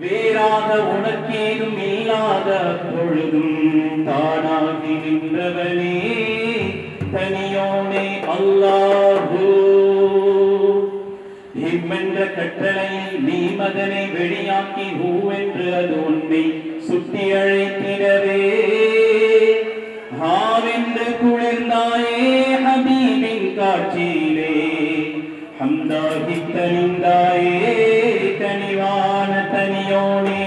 வேறாக உனக்கேதும் இல்லாத பொழுதும் தானாகி நின்றவனே தனியோனே அல்லாஹூ இம்மென்ற கட்டளையில் நீ மதனை வெளியாக்கி ஹூவென்று அது உன்னை சுட்டி அழைத்திடவே ஹாவென்று குளிர்ந்தாயே ஹபீபின் காட்சியிலே ஹம்தாகி தனிந்தாயே கனிவான தனியோனே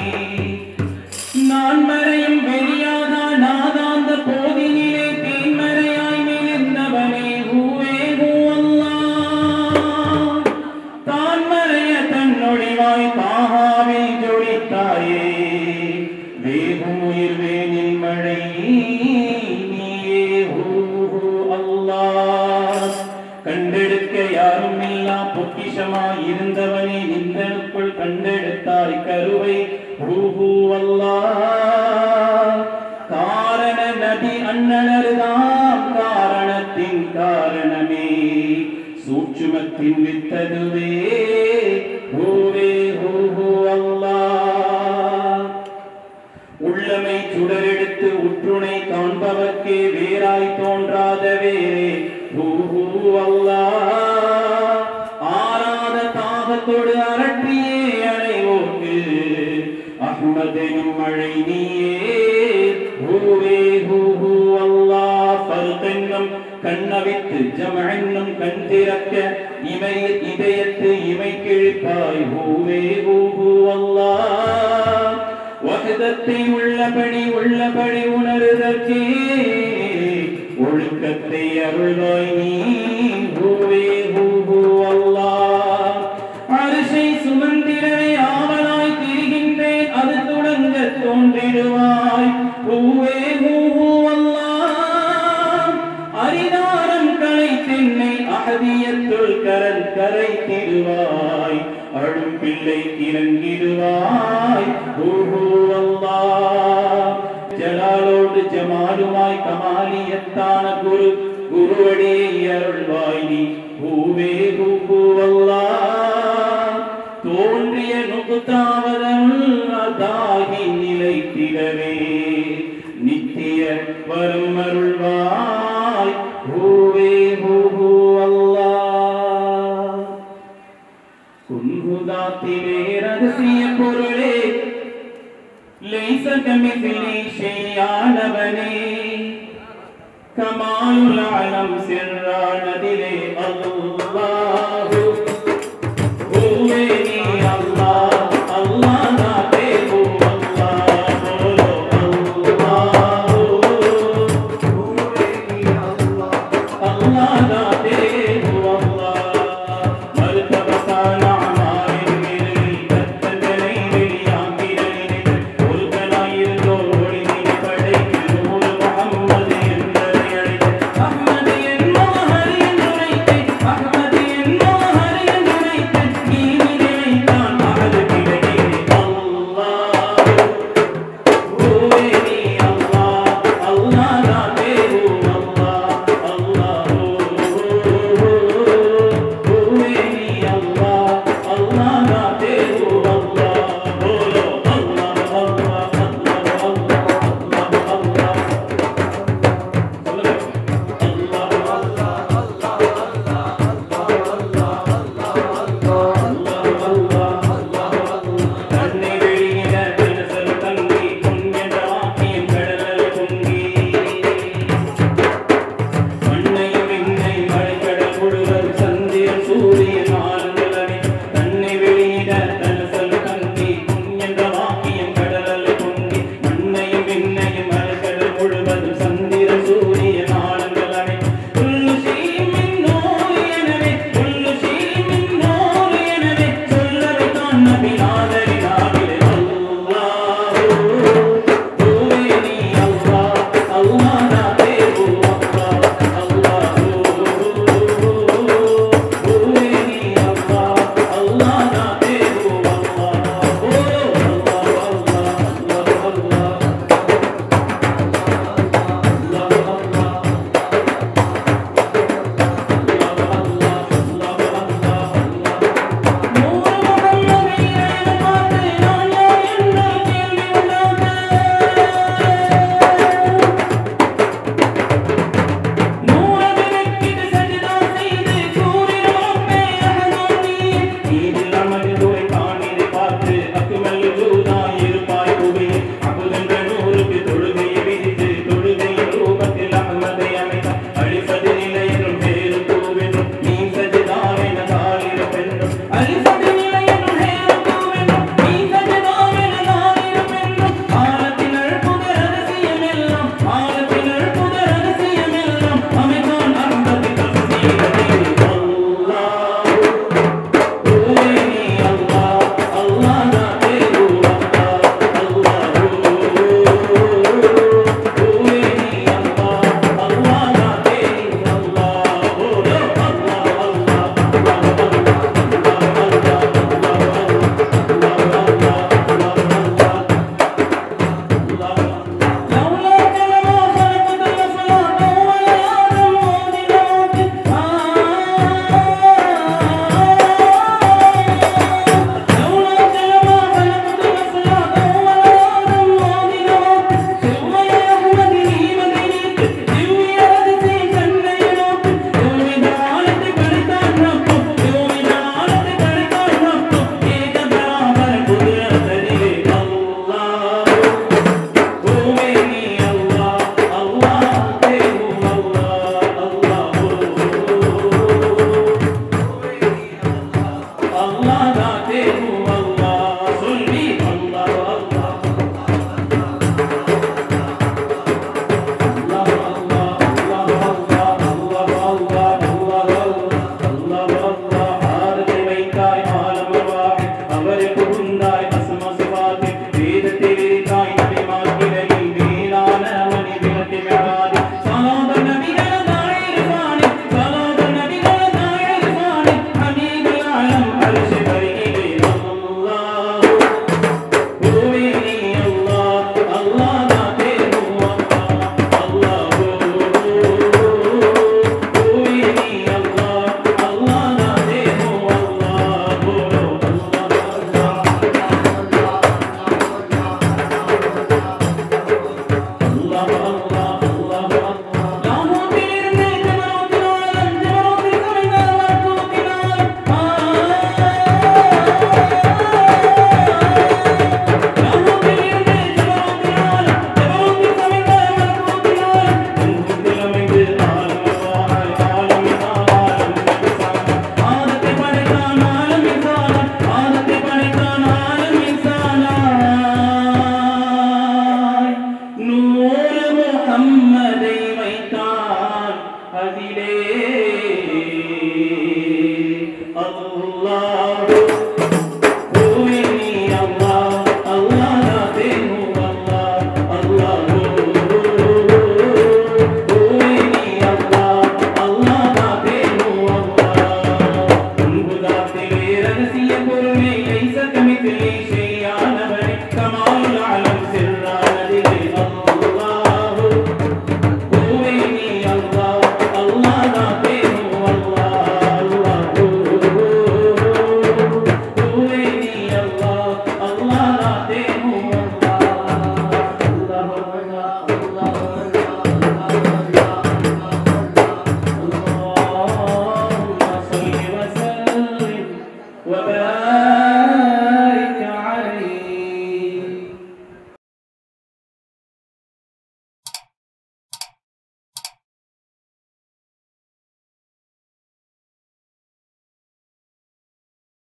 நான் மறையும் வெளியாதா நாதாந்த போதினிலே தீன்மறையாய் மிளிர்ந்தவனே ஹூவே ஹூ அல்லாஹ் தான் மறைய தன்னொழிவாய் தாகாவில் ஜொலித்தாயே வேகும் உயிர் வேனில் மழை நீயே ஹூ ஹூ அல்லாஹ் கண்டெடுக்க யாரும் இல்லா பொக்கிஷமாய் இருந்தவனே நிந்தனுக்குள் கண்டெடுத்தாய் கருவை ஹூ ஹூ அல்லாஹ் காரண நபி அண்ணனருதாம் காரணத்தின் காரணமே சூட்சுமத்தின் வித்ததுவே ஹூவே ஹூ ஹூ அல்லாஹ் உள்ளமை சுடரெடுத்து உற்றுணை காண்பவர்க்கே வேறாய் தோன்றாத வேறே ஹூ ஹூ அல்லாஹ் ஆராத தாகத்தோடு அரற்றியே அடைவோர்க்கு அஹ்மதெனும் மழை நீயே ஹூவே ஹூ ஹூ அல்லாஹ் பருத்தென்னும் கண்ணவித்து ஜமஎன்னும் கண் திறக்க இமை இதயத்து இமை கிழிப்பாய் ஹூவே ஹூ ஹூ அல்லாஹ் வகதத்தை உள்ளபடி உள்ளபடி உணருதற்கே ஒழுக்கத்தை அருள்வாய் நீ ஹூவே ஹூ ஹூ அல்லாஹ் அரிசை சுமந்திரவே ஆவலாய் திரிகின்றேன் அது தொடங்க தோன்றிடுவாய் ஹூவே ஹூ ஹூ அல்லாஹ் அரிதாரம் கலை தென்னை அகதியத்துள் கரல் கரை திருவாய் அழும் பிள்ளை இறங்கிடுவாய் ஹூஹூ அல்லாஹ் ஜலாலோடு ஜமாலுமாய் கமாலியத்தான குரு குருவடியை அருள்வாய் நீ ஹூவே ஹூஹூ அல்லாஹ் தோன்றிய நுகுத்தாவதன் அதாகி நிலைத்திடவே நித்திய வரும் அருள்வாய் ஹூவே ஹூஹூ அல்லாஹ் குன்ஹுதாத்திலே ரகசிய பொருளே லைச கமிதிலி ஷையானவனே கமாலுல் அலம் சிர்ரானதிலே அல்லாஹ்